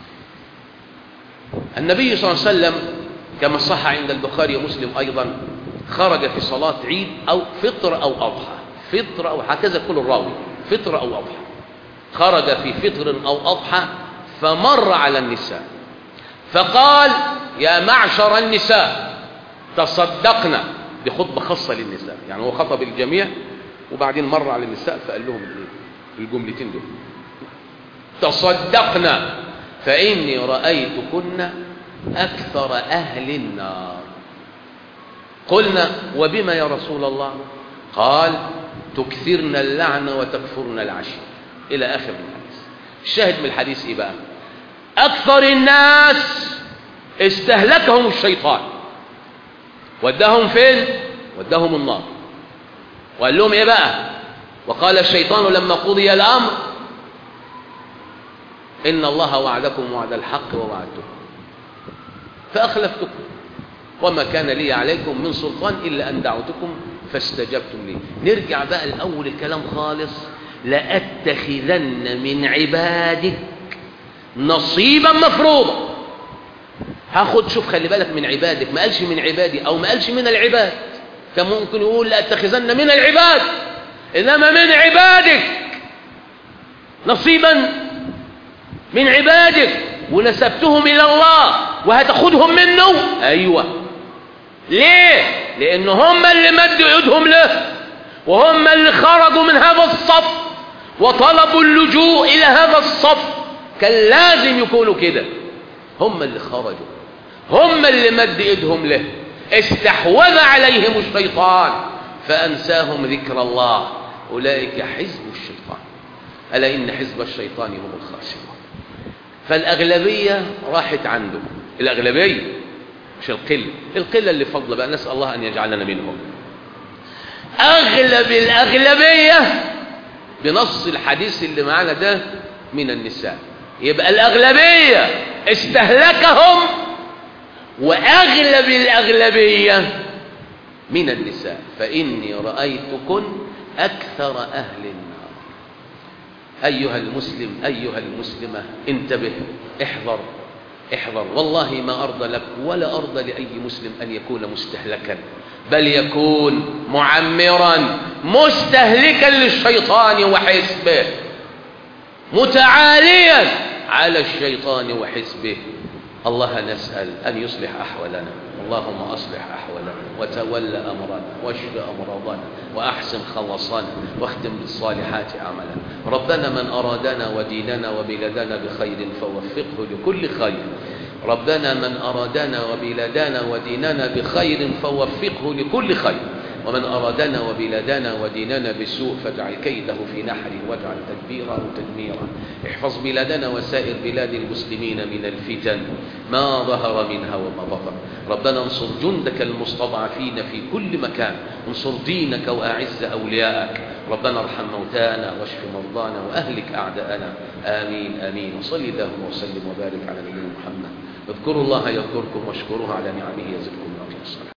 النبي صلى الله عليه وسلم كما صح عند البخاري ومسلم ايضا خرج في صلاه عيد او فطر او اضحى فطر او هكذا كل الراوي فطر او اضحى خرج في فطر او اضحى فمر على النساء فقال يا معشر النساء تصدقنا دي خطبة خاصة للنساء يعني هو خطب الجميع وبعدين مر على النساء فقال لهم الجملتين دول تصدقنا فإني رأيتكن أكثر أهل النار قلنا وبما يا رسول الله قال تكثرن اللعن وتكفرن العشير إلى آخر الحديث الشاهد من الحديث إيه بقى أكثر الناس استهلكهم الشيطان ودهم فين ودهم النار وقال لهم ايه بقى وقال الشيطان لما قضي الامر ان الله وعدكم وعد الحق ووعدتكم فاخلفتكم وما كان لي عليكم من سلطان الا ان دعوتكم فاستجبتم لي نرجع بقى الاول الكلام خالص لاتخذن من عبادك نصيبا مفروضا هاخد شوف خلي بالك من عبادك ما قالش من عبادي او ما قالش من العباد كان ممكن يقول لاتخذن من العباد انما من عبادك نصيبا من عبادك ونسبتهم الى الله وهتاخدهم منه ايوه ليه لان هم اللي مدوا ايدهم له وهم اللي خرجوا من هذا الصف وطلبوا اللجوء الى هذا الصف كان لازم يكونوا كده هم اللي خرجوا هم اللي مد ايدهم له استحوذ عليهم الشيطان فانساهم ذكر الله اولئك حزب الشيطان الا ان حزب الشيطان هم الخاسرون فالاغلبيه راحت عنده الاغلبيه مش القلة القلة اللي فضل بقى نسأل الله أن يجعلنا منهم أغلب الأغلبية بنص الحديث اللي معانا ده من النساء يبقى الأغلبية استهلكهم وأغلب الأغلبية من النساء فإني رأيتكن أكثر أهل النار أيها المسلم أيها المسلمة انتبه احذر احذر والله ما أرضى لك ولا أرضى لأي مسلم أن يكون مستهلكا بل يكون معمرا مستهلكا للشيطان وحزبه متعاليا على الشيطان وحزبه الله نسأل أن يصلح أحوالنا اللهم أصلح أحوالنا وتول أمرنا واشف أمراضنا وأحسن خلصنا واختم بالصالحات أعمالنا ربنا من أرادنا وديننا وبلادنا بخير فوفقه لكل خير ربنا من أرادنا وبلادنا وديننا بخير فوفقه لكل خير ومن أرادنا وبلادنا وديننا بسوء فاجعل كيده في نحره واجعل تدبيره تدميرا احفظ بلادنا وسائر بلاد المسلمين من الفتن ما ظهر منها وما بطن ربنا انصر جندك المستضعفين في كل مكان انصر دينك وأعز أولياءك ربنا ارحم موتانا واشف مرضانا وأهلك أعداءنا آمين آمين وصل اللهم وسلم وبارك على نبينا محمد اذكروا الله يذكركم واشكروه على نعمه يزدكم من أجل الصلاة